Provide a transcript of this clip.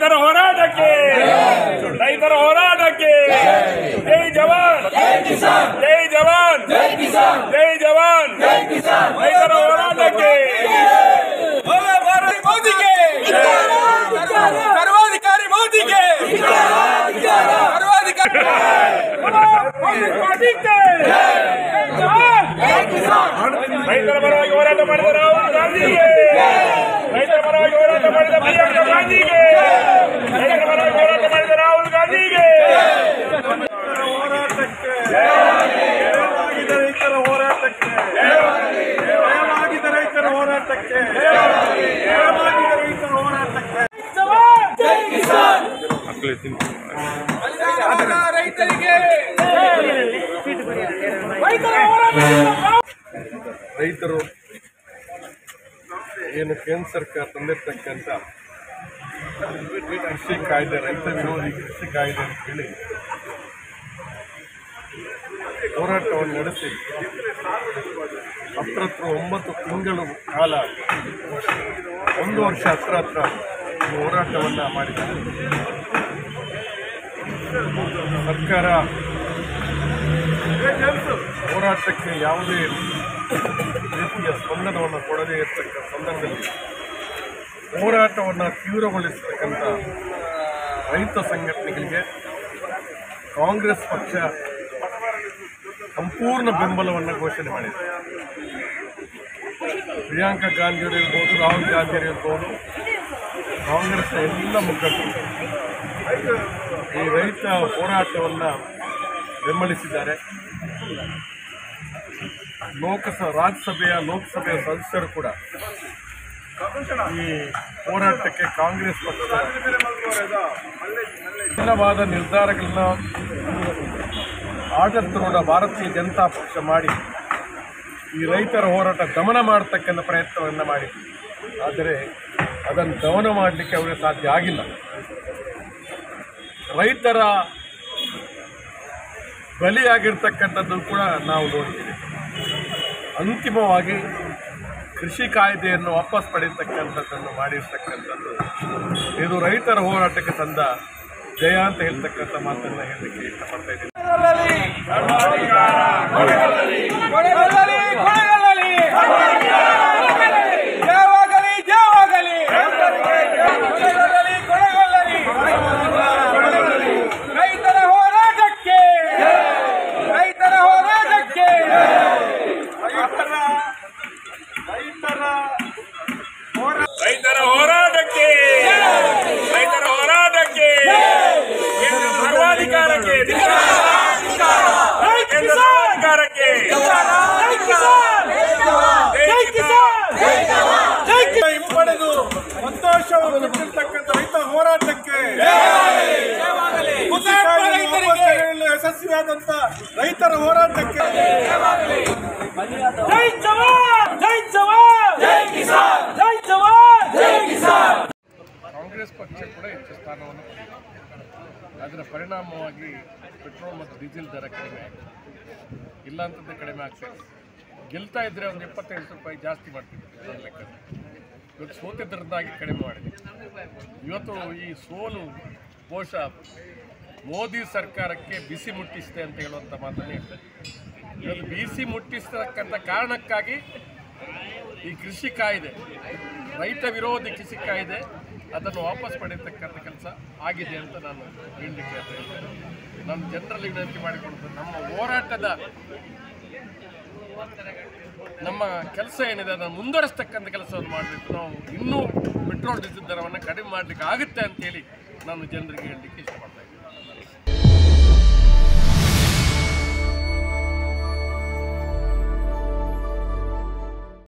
ರೈತರ ಹೋರಾಟಕ್ಕೆ ರೈತರ ಹೋರಾಟಕ್ಕೆ ಜೈ ಜವಾನ್ ಜೈ ಜವಾನ್ ಜೈ ಜವಾನ್ ರೈತರ ಹೋರಾಟಕ್ಕೆ ಭೋಲೆ ಭಾರತಿ ಮೋದಿಗೆ ಸರ್ವಾಧಿಕಾರಿ ಮೋದಿಗೆ ಸರ್ವಾಧಿಕಾರಿ ರೈತರ ಪರವಾಗಿ ಹೋರಾಟ ಮಾಡಿದ ರಾಹುಲ್ ಗಾಂಧಿಗೆ ರೈತರ ಪರವಾಗಿ ಹೋರಾಟ ಮಾಡಿದ ಪ್ರಿಯಾಂಕಾ ಗಾಂಧಿಗೆ ರೈತರ ಪರವಾಗಿ ಹೋರಾಟ ಮಾಡಿದ ರಾಹುಲ್ ಗಾಂಧಿಗೆ ರೈತರ ಹೋರಾಟಕ್ಕೆ ಜಯವಾಗಿದೆ ರೈತರ ಹೋರಾಟಕ್ಕೆ ಜಯವಾಗಿದೆ ರೈತರ ಹೋರಾಟಕ್ಕೆ ರೈತರಿಗೆ ರೈತರು ಏನು ಕೇಂದ್ರ ಸರ್ಕಾರ ತಂದಿರ್ತಕ್ಕಂಥ ಕೃಷಿ ಕಾಯ್ದೆ ರೈತ ವಿರೋಧಿ ಕೃಷಿ ಕಾಯ್ದೆ ಅಂತ ಹೇಳಿ ಹೋರಾಟವನ್ನು ನಡೆಸಿ ಹತ್ರ ಹತ್ರ ಒಂಬತ್ತು ತಿಂಗಳು ಕಾಲ ಒಂದು ವರ್ಷ ಹತ್ರ ಹತ್ರ ಈ ಹೋರಾಟವನ್ನು ಮಾಡಿದ್ದಾರೆ ಸರ್ಕಾರ ಹೋರಾಟಕ್ಕೆ ಯಾವುದೇ ರೀತಿಯ ಸ್ಪಂದನವನ್ನು ಕೊಡದೇ ಇರತಕ್ಕ ಸಂದರ್ಭದಲ್ಲಿ ಹೋರಾಟವನ್ನು ತೀವ್ರಗೊಳಿಸತಕ್ಕಂಥ ರೈತ ಸಂಘಟನೆಗಳಿಗೆ ಕಾಂಗ್ರೆಸ್ ಪಕ್ಷ ಸಂಪೂರ್ಣ ಬೆಂಬಲವನ್ನು ಘೋಷಣೆ ಮಾಡಿದೆ ಪ್ರಿಯಾಂಕಾ ಗಾಂಧಿಯವರು ಇರ್ಬೋದು ರಾಹುಲ್ ಗಾಂಧಿಯವರು ಇರ್ಬೋದು ಕಾಂಗ್ರೆಸ್ನ ಎಲ್ಲ ಮುಖಂಡರು ಈ ರೈತ ಹೋರಾಟವನ್ನು ಬೆಂಬಲಿಸಿದ್ದಾರೆ ಲೋಕಸಭಾ ರಾಜ್ಯಸಭೆಯ ಲೋಕಸಭೆಯ ಸದಸ್ಯರು ಕೂಡ ಈ ಹೋರಾಟಕ್ಕೆ ಕಾಂಗ್ರೆಸ್ ಪಕ್ಷ ವಿಭಿನ್ನವಾದ ನಿರ್ಧಾರಗಳನ್ನ ಆಡಳಿತಾರೂಢ ಭಾರತೀಯ ಜನತಾ ಪಕ್ಷ ಮಾಡಿ ಈ ರೈತರ ಹೋರಾಟ ದಮನ ಮಾಡತಕ್ಕಂಥ ಪ್ರಯತ್ನವನ್ನು ಮಾಡಿ ಆದರೆ ಅದನ್ನು ದಮನ ಮಾಡಲಿಕ್ಕೆ ಅವರಿಗೆ ಸಾಧ್ಯ ಆಗಿಲ್ಲ ರೈತರ ಬಲಿಯಾಗಿರ್ತಕ್ಕಂಥದ್ದು ಕೂಡ ನಾವು ನೋಡ್ತೀವಿ ಅಂತಿಮವಾಗಿ ಕೃಷಿ ಕಾಯ್ದೆಯನ್ನು ವಾಪಸ್ ಪಡೆಯತಕ್ಕಂಥದ್ದನ್ನು ಮಾಡಿರ್ತಕ್ಕಂಥದ್ದು ಇದು ರೈತರ ಹೋರಾಟಕ್ಕೆ ತಂದ ಜಯ ಅಂತ ಹೇಳ್ತಕ್ಕಂಥ ಮಾತನ್ನು ಹೇಳಲಿಕ್ಕೆ ಇಷ್ಟಪಡ್ತಾ ಇದ್ದೀನಿ ಕೊನೆಗೊಳ್ಳಲಿ ಕೊನೆಗೊಳ್ಳಲಿ ಜಯವಾಗಲಿ ಜಯವಾಗಲಿ ಕೊನೆಗೊಳ್ಳಲಿ ಕೊನೆಗೊಳ್ಳಲಿ ರೈತರ ಹೋರಾಟಕ್ಕೆ ರೈತರ ಹೋರಾಟಕ್ಕೆ ರೈತರ ರೈತರ ರೈತರ ಹೋರಾಟಕ್ಕೆ ರೈತರ ಹೋರಾಟಕ್ಕೆ ಕೇಂದ್ರ ಸರ್ವಾಧಿಕಾರಕ್ಕೆ ಕೇಂದ್ರ ಸರ್ವಾಧಿಕಾರಕ್ಕೆ ಜೈ ಹಿಂಪಡೆದು ಸಂತೋಷವನ್ನು ಬಿಟ್ಟಿರ್ತಕ್ಕಂಥ ರೈತ ಹೋರಾಟಕ್ಕೆ ಕೃಷಿ ಕಾಯ್ದೆಯನ್ನು ವಾಪಸ್ ಪಡೆಯಲು ಯಶಸ್ವಿಯಾದಂತ ರೈತರ ಹೋರಾಟಕ್ಕೆ ಜೈ ಜವಾನ್ ಜೈ ಜವಾನ್ ಜೈ ಕಿಸಾನ್ ಜೈ ಜವಾನ್ ಜೈ ಕಿಸಾನ್ ಕಾಂಗ್ರೆಸ್ ಪಕ್ಷ ಕೂಡ ಹೆಚ್ಚು ಸ್ಥಾನವನ್ನು ಪಡೆದಿದೆ ಅದರ ಪರಿಣಾಮವಾಗಿ ಪೆಟ್ರೋಲ್ ಮತ್ತು ಡೀಸೆಲ್ ದರ ಕಡಿಮೆ ಆಗಿದೆ ಇಲ್ಲ ಅಂತಂದ್ರೆ ಕಡಿಮೆ ಆಗ್ತದೆ ಗೆಲ್ತಾ ಇದ್ರೆ ಒಂದು ಇಪ್ಪತ್ತೈದು ರೂಪಾಯಿ ಜಾಸ್ತಿ ಮಾಡ್ತಿದ್ವಿ ನನ್ನ ಲೆಕ್ಕ ಇವತ್ತು ಸೋತಿದ್ದರಿಂದಾಗಿ ಕಡಿಮೆ ಮಾಡಿದೆ ಇವತ್ತು ಈ ಸೋಲು ಬಹುಶಃ ಮೋದಿ ಸರ್ಕಾರಕ್ಕೆ ಬಿಸಿ ಮುಟ್ಟಿಸಿದೆ ಅಂತ ಹೇಳುವಂಥ ಮಾತನ್ನು ಹೇಳ್ತಾರೆ ಇವತ್ತು ಬಿಸಿ ಮುಟ್ಟಿಸ್ತಕ್ಕಂಥ ಕಾರಣಕ್ಕಾಗಿ ಈ ಕೃಷಿ ಕಾಯ್ದೆ ರೈತ ವಿರೋಧಿ ಕೃಷಿ ಕಾಯ್ದೆ ಅದನ್ನು ವಾಪಸ್ ಪಡೆಯತಕ್ಕಂಥ ಕೆಲಸ ಆಗಿದೆ ಅಂತ ನಾನು ಹೇಳಲಿಕ್ಕೆ ಹೇಳ್ತೇನೆ ನಾನು ಜನರಲ್ಲಿ ವಿನಂತಿ ಮಾಡಿಕೊಳ್ಳುವುದು ನಮ್ಮ ಹೋರಾಟದ ನಮ್ಮ ಕೆಲಸ ಏನಿದೆ ಅದನ್ನು ಮುಂದುವರಿಸ್ತಕ್ಕಂಥ ಕೆಲಸವನ್ನು ಮಾಡಬೇಕು ನಾವು ಇನ್ನೂ ಪೆಟ್ರೋಲ್ ಡೀಸೆಲ್ ದರವನ್ನು ಕಡಿಮೆ ಮಾಡಲಿಕ್ಕೆ ಆಗುತ್ತೆ ಅಂತೇಳಿ ನಾನು ಜನರಿಗೆ ಹೇಳಲಿಕ್ಕೆ ಇಷ್ಟಪಡ್ತೇನೆ